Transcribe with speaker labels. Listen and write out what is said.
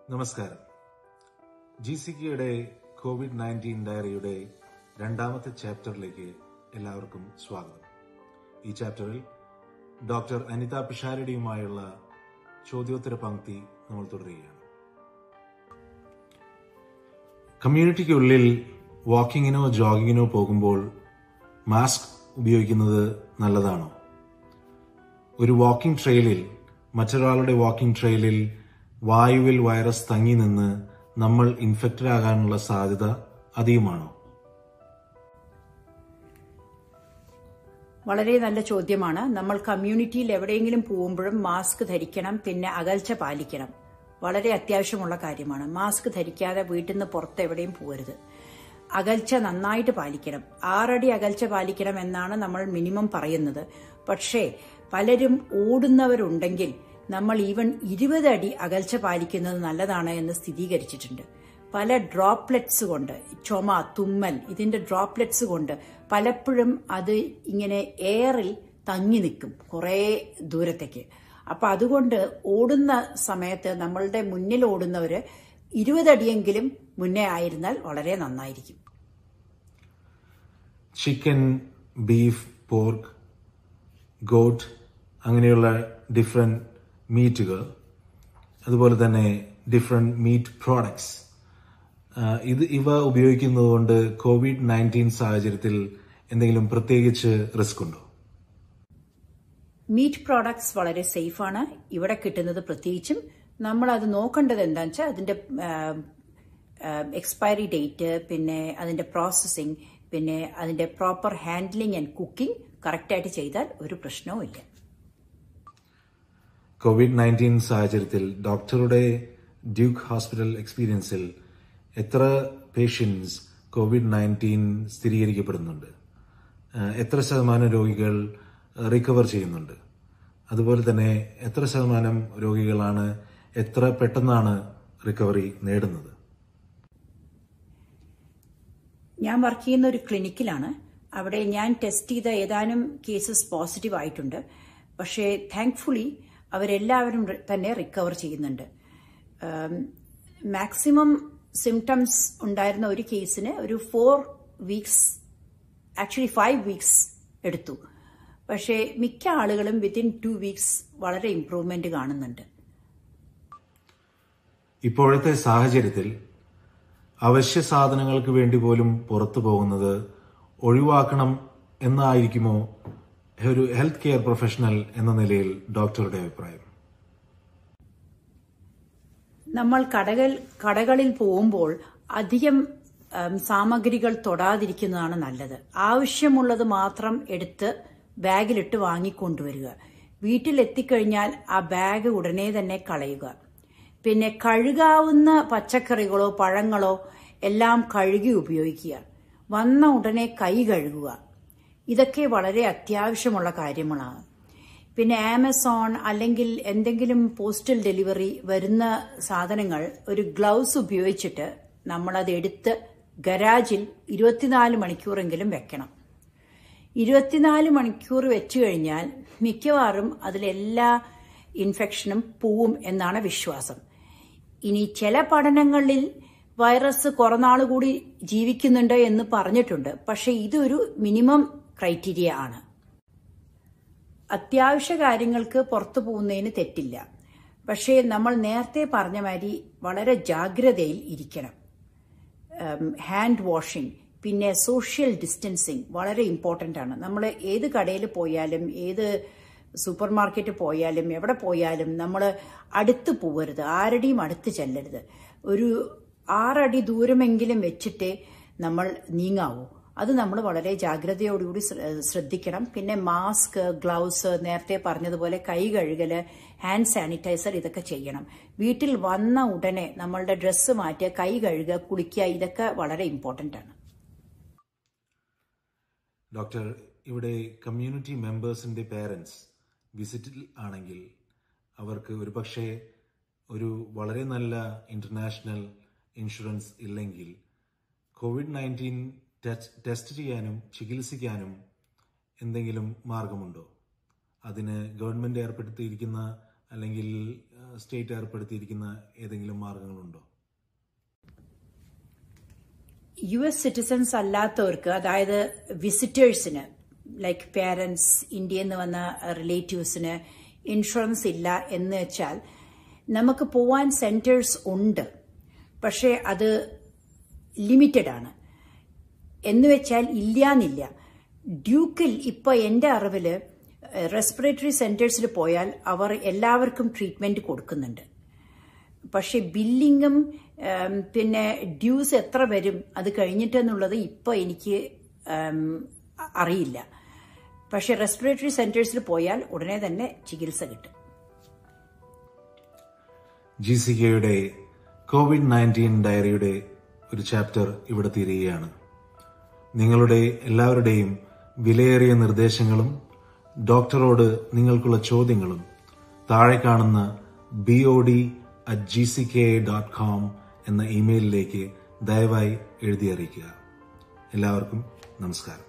Speaker 1: നമസ്കാരം G C കെയുടെ Covid nineteen ഡയറിയുടെ രണ്ടാമത്തെ ചാപ്റ്ററിലേക്ക് എല്ലാവർക്കും സ്വാഗതം ഈ ചാപ്റ്ററിൽ ഡോക്ടർ അനിത പിഷാരടിയുമായുള്ള ചോദ്യോത്തര പങ്ക്തി നമ്മൾ തുടരുകയാണ് കമ്മ്യൂണിറ്റിക്കുള്ളിൽ വാക്കിങ്ങിനോ ജോഗിങ്ങിനോ പോകുമ്പോൾ മാസ്ക് ഉപയോഗിക്കുന്നത് നല്ലതാണോ ഒരു വാക്കിംഗ് ട്രെയിലിൽ മറ്റൊരാളുടെ വാക്കിംഗ് ട്രെയിലിൽ വായുവിൽ വൈറസ് തങ്ങി നിന്ന് നമ്മൾ ഇൻഫെക്റ്റഡ് ആകാനുള്ള സാധ്യത അധികമാണോ
Speaker 2: വളരെ നല്ല ചോദ്യമാണ് നമ്മൾ കമ്മ്യൂണിറ്റിയിൽ എവിടെയെങ്കിലും പോകുമ്പോഴും മാസ്ക് ധരിക്കണം പിന്നെ അകൽച്ച പാലിക്കണം വളരെ അത്യാവശ്യമുള്ള കാര്യമാണ് മാസ്ക് ധരിക്കാതെ വീട്ടിൽ നിന്ന് പുറത്ത് എവിടെയും പോകരുത് അകൽച്ച നന്നായിട്ട് പാലിക്കണം ആറടി അകൽച്ച പാലിക്കണം എന്നാണ് നമ്മൾ മിനിമം പറയുന്നത് പക്ഷേ പലരും ഓടുന്നവരുണ്ടെങ്കിൽ നമ്മൾ ഈവൻ ഇരുപത് അടി അകൽച്ച പാലിക്കുന്നത് നല്ലതാണ് എന്ന് സ്ഥിരീകരിച്ചിട്ടുണ്ട് പല ഡ്രോപ്ലെറ്റ്സ് കൊണ്ട് ചുമ തുമ്മൽ ഇതിന്റെ ഡ്രോപ്ലെറ്റ്സ് കൊണ്ട് പലപ്പോഴും അത് ഇങ്ങനെ എയറിൽ തങ്ങി നിൽക്കും കുറേ ദൂരത്തേക്ക് അപ്പൊ അതുകൊണ്ട് ഓടുന്ന സമയത്ത് നമ്മളുടെ മുന്നിൽ ഓടുന്നവര് ഇരുപതടിയെങ്കിലും മുന്നേ ആയിരുന്നാൽ വളരെ നന്നായിരിക്കും
Speaker 1: ചിക്കൻ ബീഫ് പോർക്ക് ഗോട്ട് അങ്ങനെയുള്ള ഡിഫറെന്റ് മീറ്റുകൾ അതുപോലെ തന്നെ ഡിഫറെന്റ് മീറ്റ് പ്രോഡക്ട്സ് ഇത് ഇവ ഉപയോഗിക്കുന്നതുകൊണ്ട് കോവിഡ് നയൻറ്റീൻ സാഹചര്യത്തിൽ എന്തെങ്കിലും പ്രത്യേകിച്ച് റിസ്ക് ഉണ്ടോ
Speaker 2: മീറ്റ് പ്രോഡക്ട്സ് വളരെ സേഫാണ് ഇവിടെ കിട്ടുന്നത് പ്രത്യേകിച്ചും നമ്മൾ അത് നോക്കേണ്ടത് എന്താണെന്ന് വെച്ചാൽ അതിന്റെ എക്സ്പയറി ഡേറ്റ് പിന്നെ അതിന്റെ പ്രോസസ്സിംഗ് പിന്നെ അതിന്റെ പ്രോപ്പർ ഹാൻഡ്ലിംഗ് ആൻഡ് കുക്കിംഗ് കറക്റ്റായിട്ട് ചെയ്താൽ ഒരു പ്രശ്നവും ഇല്ല
Speaker 1: കോവിഡ് നയൻറ്റീൻ സാഹചര്യത്തിൽ ഡോക്ടറുടെ ഡ്യൂക്ക് ഹോസ്പിറ്റൽ എക്സ്പീരിയൻസിൽ എത്ര പേഷ്യൻസ് കോവിഡ് നയൻറ്റീൻ സ്ഥിരീകരിക്കപ്പെടുന്നുണ്ട് എത്ര ശതമാനം രോഗികൾ റിക്കവർ ചെയ്യുന്നുണ്ട് അതുപോലെ തന്നെ എത്ര ശതമാനം രോഗികളാണ് എത്ര പെട്ടെന്നാണ് റിക്കവറി നേടുന്നത്
Speaker 2: ഞാൻ വർക്ക് ചെയ്യുന്ന ഒരു ക്ലിനിക്കിലാണ് അവിടെ ഞാൻ ടെസ്റ്റ് ചെയ്ത ഏതാനും കേസസ് പോസിറ്റീവ് ആയിട്ടുണ്ട് പക്ഷേ താങ്ക്ഫുള്ളി അവരെല്ലാവരും തന്നെ റിക്കവർ ചെയ്യുന്നുണ്ട് മാക്സിമം സിംറ്റംസ് ഉണ്ടായിരുന്ന ഒരു കേസിന് ഒരു four weeks actually five weeks എടുത്തു പക്ഷേ മിക്ക ആളുകളും വിത്തിൻ ടു വീക്സ് വളരെ ഇംപ്രൂവ്മെന്റ് കാണുന്നുണ്ട്
Speaker 1: ഇപ്പോഴത്തെ സാഹചര്യത്തിൽ അവശ്യ സാധനങ്ങൾക്ക് വേണ്ടി പോലും പുറത്തു പോകുന്നത് ഒഴിവാക്കണം എന്നായിരിക്കുമോ ഒരു ഹെൽത്ത് കെയർ പ്രൊഫഷണൽ എന്ന നിലയിൽ ഡോക്ടറുടെ അഭിപ്രായം
Speaker 2: നമ്മൾ കടകൾ കടകളിൽ പോകുമ്പോൾ അധികം സാമഗ്രികൾ തൊടാതിരിക്കുന്നതാണ് നല്ലത് ആവശ്യമുള്ളത് മാത്രം എടുത്ത് ബാഗിലിട്ട് വാങ്ങിക്കൊണ്ടുവരിക വീട്ടിൽ എത്തിക്കഴിഞ്ഞാൽ ആ ബാഗ് ഉടനെ തന്നെ കളയുക പിന്നെ കഴുകാവുന്ന പച്ചക്കറികളോ പഴങ്ങളോ എല്ലാം കഴുകി ഉപയോഗിക്കുക വന്ന ഉടനെ കൈ കഴുകുക ഇതൊക്കെ വളരെ അത്യാവശ്യമുള്ള കാര്യങ്ങളാണ് പിന്നെ ആമസോൺ അല്ലെങ്കിൽ എന്തെങ്കിലും പോസ്റ്റൽ ഡെലിവറി വരുന്ന സാധനങ്ങൾ ഒരു ഗ്ലൗസ് ഉപയോഗിച്ചിട്ട് നമ്മളത് എടുത്ത് ഗരാജിൽ ഇരുപത്തിനാല് മണിക്കൂറെങ്കിലും വെക്കണം ഇരുപത്തിനാല് മണിക്കൂർ വെച്ചു കഴിഞ്ഞാൽ മിക്കവാറും അതിലെല്ലാ ഇൻഫെക്ഷനും പോവും എന്നാണ് വിശ്വാസം ഇനി ചില പഠനങ്ങളിൽ വൈറസ് കുറനാൾ കൂടി ജീവിക്കുന്നുണ്ട് എന്ന് പറഞ്ഞിട്ടുണ്ട് പക്ഷെ ഇതൊരു മിനിമം ക്രൈറ്റീരിയ ആണ് അത്യാവശ്യ കാര്യങ്ങൾക്ക് പുറത്തു പോകുന്നതിന് തെറ്റില്ല പക്ഷേ നമ്മൾ നേരത്തെ പറഞ്ഞ മാതിരി വളരെ ജാഗ്രതയിൽ ഇരിക്കണം ഹാൻഡ് വാഷിംഗ് പിന്നെ സോഷ്യൽ ഡിസ്റ്റൻസിങ് വളരെ ഇമ്പോർട്ടൻ്റ് ആണ് നമ്മൾ ഏത് കടയിൽ പോയാലും ഏത് സൂപ്പർ മാർക്കറ്റ് പോയാലും എവിടെ പോയാലും നമ്മൾ അടുത്ത് പോകരുത് ആരുടെയും അടുത്ത് ചെല്ലരുത് ഒരു ആറടി ദൂരമെങ്കിലും വെച്ചിട്ടേ നമ്മൾ നീങ്ങാവൂ അത് നമ്മൾ വളരെ ജാഗ്രതയോടുകൂടി ശ്രദ്ധിക്കണം പിന്നെ മാസ്ക് ഗ്ലൗസ് നേരത്തെ പറഞ്ഞതുപോലെ കൈ കഴുകല് ഹാൻഡ് സാനിറ്റൈസർ ഇതൊക്കെ ചെയ്യണം വീട്ടിൽ വന്ന ഉടനെ നമ്മളുടെ ഡ്രസ്സ് മാറ്റുക കൈ കഴുകുക കുളിക്കുക ഇതൊക്കെ വളരെ ഇമ്പോർട്ടൻ്റ് ആണ്
Speaker 1: ഡോക്ടർ ഇവിടെ കമ്മ്യൂണിറ്റി മെമ്പേഴ്സിന്റെ പേരൻസ് വിസിറ്റിൽ ആണെങ്കിൽ അവർക്ക് ഒരുപക്ഷെ ഒരു വളരെ നല്ല ഇന്റർനാഷണൽ ഇൻഷുറൻസ് ഇല്ലെങ്കിൽ കോവിഡ് നയൻറ്റീൻ ടെസ്റ്റ് ചെയ്യാനും ചികിത്സിക്കാനും എന്തെങ്കിലും മാർഗമുണ്ടോ അതിന് ഗവൺമെന്റ് ഏർപ്പെടുത്തിയിരിക്കുന്ന അല്ലെങ്കിൽ സ്റ്റേറ്റ് ഏർപ്പെടുത്തിയിരിക്കുന്ന ഏതെങ്കിലും മാർഗങ്ങളുണ്ടോ
Speaker 2: യു എസ് സിറ്റിസൺസ് അല്ലാത്തവർക്ക് അതായത് വിസിറ്റേഴ്സിന് ലൈക്ക് പേരൻസ് ഇന്ത്യയിൽ നിന്ന് വന്ന റിലേറ്റീവ്സിന് ഇൻഷുറൻസ് ഇല്ല എന്ന് വെച്ചാൽ നമുക്ക് പോവാൻ സെന്റേഴ്സ് ഉണ്ട് പക്ഷേ അത് ലിമിറ്റഡ് ആണ് എന്ന് വെച്ചാൽ ഇല്ലാന്നില്ല ഡ്യൂക്കിൽ ഇപ്പൊ എന്റെ അറിവില് റെസ്പിറേറ്ററി സെന്റേഴ്സിൽ പോയാൽ അവർ എല്ലാവർക്കും ട്രീറ്റ്മെന്റ് കൊടുക്കുന്നുണ്ട് പക്ഷെ ബില്ലിങ്ങും ഉം, പിന്നെ ഡ്യൂസ് എത്ര വരും അത് കഴിഞ്ഞിട്ടെന്നുള്ളത് ഇപ്പൊ എനിക്ക് ഉം, അറിയില്ല പക്ഷെ റെസ്പിറേറ്ററി സെന്റേഴ്സിൽ പോയാൽ ഉടനെ തന്നെ ചികിത്സ കിട്ടും
Speaker 1: ജി സി കെയുടെ കോവിഡ് നയൻറ്റീൻ ഡയറിയുടെ ഒരു ചാപ്റ്റർ ഇവിടെ തീരുകയാണ് നിങ്ങളുടെ എല്ലാവരുടെയും വിലയേറിയ നിർദ്ദേശങ്ങളും ഡോക്ടറോട് നിങ്ങൾക്കുള്ള ചോദ്യങ്ങളും താഴെ കാണുന്ന B O D at G C K dot com എന്ന ഇമെയിലിലേക്ക് ദയവായി എഴുതി അറിയിക്കുക എല്ലാവർക്കും നമസ്കാരം